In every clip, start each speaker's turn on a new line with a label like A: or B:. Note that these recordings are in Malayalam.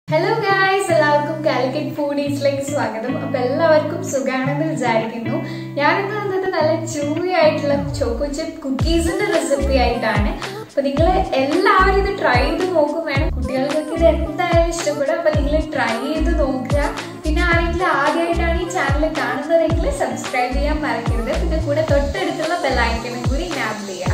A: ഹലോ ഗായ്സ് എല്ലാവർക്കും കാലിക്കറ്റ് ഫുഡീസിലേക്ക് സ്വാഗതം അപ്പൊ എല്ലാവർക്കും സുഖാണെന്ന് വിചാരിക്കുന്നു ഞാനിന്ന് വന്നത് നല്ല ചൂവി ആയിട്ടുള്ള ചോക്കോ ചിപ്പ് കുക്കീസിന്റെ റെസിപ്പി ആയിട്ടാണ് അപ്പൊ നിങ്ങൾ എല്ലാവരും ഇത് ട്രൈ ചെയ്ത് നോക്കും വേണം കുട്ടികൾക്കൊക്കെ ഇത് എന്തായാലും ഇഷ്ടപ്പെടും അപ്പൊ നിങ്ങൾ ട്രൈ ചെയ്ത് നോക്കുക പിന്നെ ആരെങ്കിലും ആദ്യമായിട്ടാണ് ഈ ചാനൽ കാണുന്നതെങ്കിൽ സബ്സ്ക്രൈബ് ചെയ്യാൻ മറക്കരുത് പിന്നെ കൂടെ തൊട്ടടുത്തുള്ള ബെല്ലൈക്കനും കൂടി നാബ് ചെയ്യാം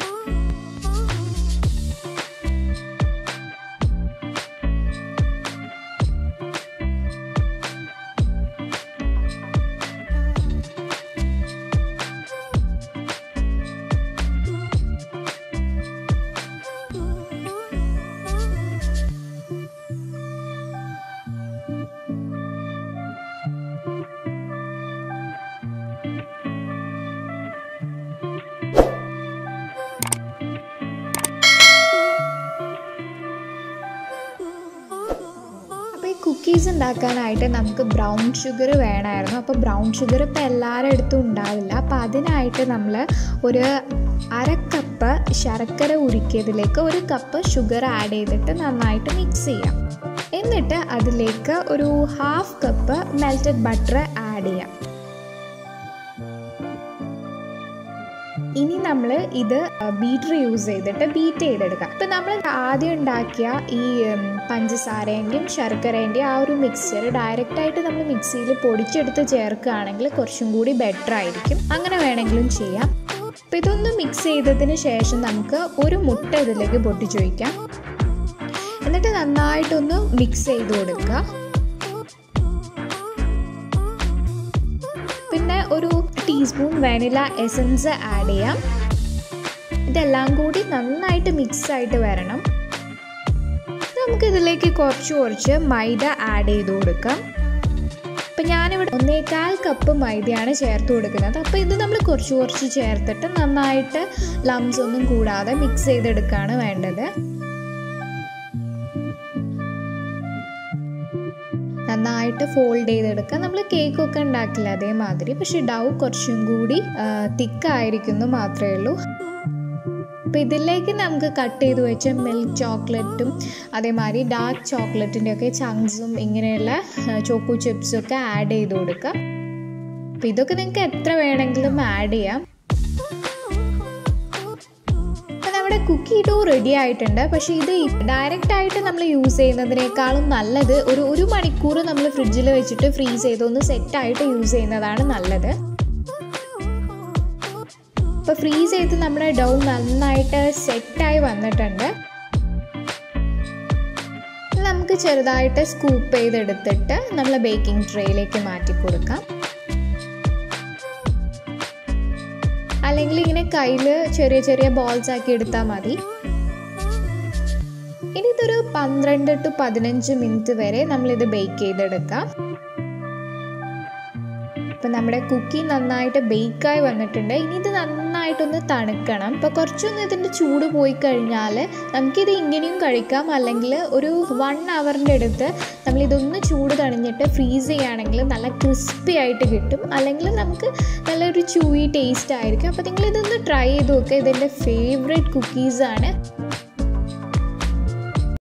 B: അപ്പോൾ ഈ കുക്കീസ് ഉണ്ടാക്കാനായിട്ട് നമുക്ക് ബ്രൗൺ ഷുഗർ വേണമായിരുന്നു അപ്പോൾ ബ്രൗൺ ഷുഗർ ഇപ്പോൾ എല്ലാവരുടെ അടുത്തും ഉണ്ടാവില്ല അപ്പോൾ അതിനായിട്ട് നമ്മൾ ഒരു അര കപ്പ് ശർക്കര ഉരുക്കിയതിലേക്ക് ഒരു കപ്പ് ഷുഗർ ആഡ് ചെയ്തിട്ട് നന്നായിട്ട് മിക്സ് ചെയ്യാം എന്നിട്ട് അതിലേക്ക് ഒരു half cup melted butter add ചെയ്യാം ഇനി നമ്മൾ ഇത് ബീറ്റർ യൂസ് ചെയ്തിട്ട് ബീറ്റ് ചെയ്തെടുക്കാം ഇപ്പം നമ്മൾ ആദ്യം ഉണ്ടാക്കിയ ഈ ഉം, പഞ്ചസാരേൻ്റെയും ശർക്കരേൻ്റെയും ആ ഒരു മിക്സ്ചർ ഡയറക്റ്റായിട്ട് നമ്മൾ മിക്സിയിൽ പൊടിച്ചെടുത്ത് ചേർക്കുകയാണെങ്കിൽ കുറച്ചും കൂടി ബെറ്റർ ആയിരിക്കും അങ്ങനെ വേണമെങ്കിലും ചെയ്യാം അപ്പം ഇതൊന്ന് മിക്സ് ചെയ്തതിന് ശേഷം നമുക്ക് ഒരു മുട്ട ഇതിലേക്ക് പൊട്ടിച്ചു വയ്ക്കാം എന്നിട്ട് നന്നായിട്ടൊന്ന് മിക്സ് ചെയ്ത് കൊടുക്കുക പിന്നെ ഒരു ടീസ്പൂൺ വാനില എസൻസ് ആഡ് ചെയ്യാം ഇതെല്ലാം കൂടി നന്നായിട്ട് മിക്സ് ആയിട്ട് വരണം നമുക്ക് ഇതിലേക്ക് കുറച്ച് കുറച്ച് മൈദ ആഡ് ചെയ്ത് കൊടുക്കാം അപ്പം ഞാനിവിടെ ഒന്നേകാൽ കപ്പ് മൈദയാണ് ചേർത്ത് കൊടുക്കുന്നത് അപ്പോൾ ഇത് നമ്മൾ കുറച്ച് കുറച്ച് ചേർത്തിട്ട് നന്നായിട്ട് ലംസ് ഒന്നും കൂടാതെ മിക്സ് ചെയ്തെടുക്കുകയാണ് വേണ്ടത് നന്നായിട്ട് ഫോൾഡ് ചെയ്തെടുക്കുക നമ്മൾ കേക്കൊക്കെ ഉണ്ടാക്കില്ല അതേമാതിരി പക്ഷെ ഡൗ കുറച്ചും കൂടി തിക്കായിരിക്കുന്നു മാത്രമേ ഉള്ളൂ അപ്പോൾ ഇതിലേക്ക് നമുക്ക് കട്ട് ചെയ്ത് വെച്ച മിൽക്ക് ചോക്ലേറ്റും അതേമാതിരി ഡാർക്ക് ചോക്ലേറ്റിൻ്റെ ഒക്കെ ചങ്ക്സും ഇങ്ങനെയുള്ള ചോക്കോ ചിപ്സും ഒക്കെ ആഡ് ചെയ്ത് കൊടുക്കുക അപ്പോൾ ഇതൊക്കെ നിങ്ങൾക്ക് എത്ര വേണമെങ്കിലും ആഡ് ചെയ്യാം അപ്പോൾ നമ്മുടെ കുക്കി ഡോ റെഡി ആയിട്ടുണ്ട് പക്ഷേ ഇത് ഡയറക്റ്റ് ആയിട്ട് നമ്മൾ യൂസ് ചെയ്യുന്നതിനേക്കാളും നല്ലത് ഒരു ഒരു മണിക്കൂർ നമ്മൾ ഫ്രിഡ്ജിൽ വെച്ചിട്ട് ഫ്രീസ് ചെയ്തൊന്ന് സെറ്റായിട്ട് യൂസ് ചെയ്യുന്നതാണ് നല്ലത് ഇപ്പോൾ ഫ്രീസ് ചെയ്ത് നമ്മുടെ ഡൗ നന്നായിട്ട് സെറ്റായി വന്നിട്ടുണ്ട് നമുക്ക് ചെറുതായിട്ട് സ്കൂപ്പ് ചെയ്തെടുത്തിട്ട് നമ്മൾ ബേക്കിംഗ് ട്രേയിലേക്ക് മാറ്റി കൊടുക്കാം അല്ലെങ്കിൽ ഇങ്ങനെ കയ്യിൽ ചെറിയ ചെറിയ ബോൾസ് ആക്കി എടുത്താൽ മതി ഇനി ഇതൊരു പന്ത്രണ്ട് ടു പതിനഞ്ച് മിനിറ്റ് വരെ നമ്മളിത് ബേക്ക് ചെയ്തെടുക്കാം ഇപ്പം നമ്മുടെ കുക്കി നന്നായിട്ട് ബേക്കായി വന്നിട്ടുണ്ട് ഇനി ഇത് നന്നായിട്ടൊന്ന് തണുക്കണം ഇപ്പോൾ കുറച്ചൊന്ന് ഇതിൻ്റെ ചൂട് പോയി കഴിഞ്ഞാൽ നമുക്കിത് ഇങ്ങനെയും കഴിക്കാം അല്ലെങ്കിൽ ഒരു വൺ അവറിൻ്റെ അടുത്ത് നമ്മളിതൊന്ന് ചൂട് തണിഞ്ഞിട്ട് ഫ്രീസ് ചെയ്യുകയാണെങ്കിൽ നല്ല ക്രിസ്പി ആയിട്ട് കിട്ടും അല്ലെങ്കിൽ നമുക്ക് നല്ലൊരു ചൂയി ടേസ്റ്റ് ആയിരിക്കും അപ്പോൾ നിങ്ങളിതൊന്ന് ട്രൈ ചെയ്ത് നോക്കുക ഇതെൻ്റെ ഫേവറേറ്റ് കുക്കീസാണ്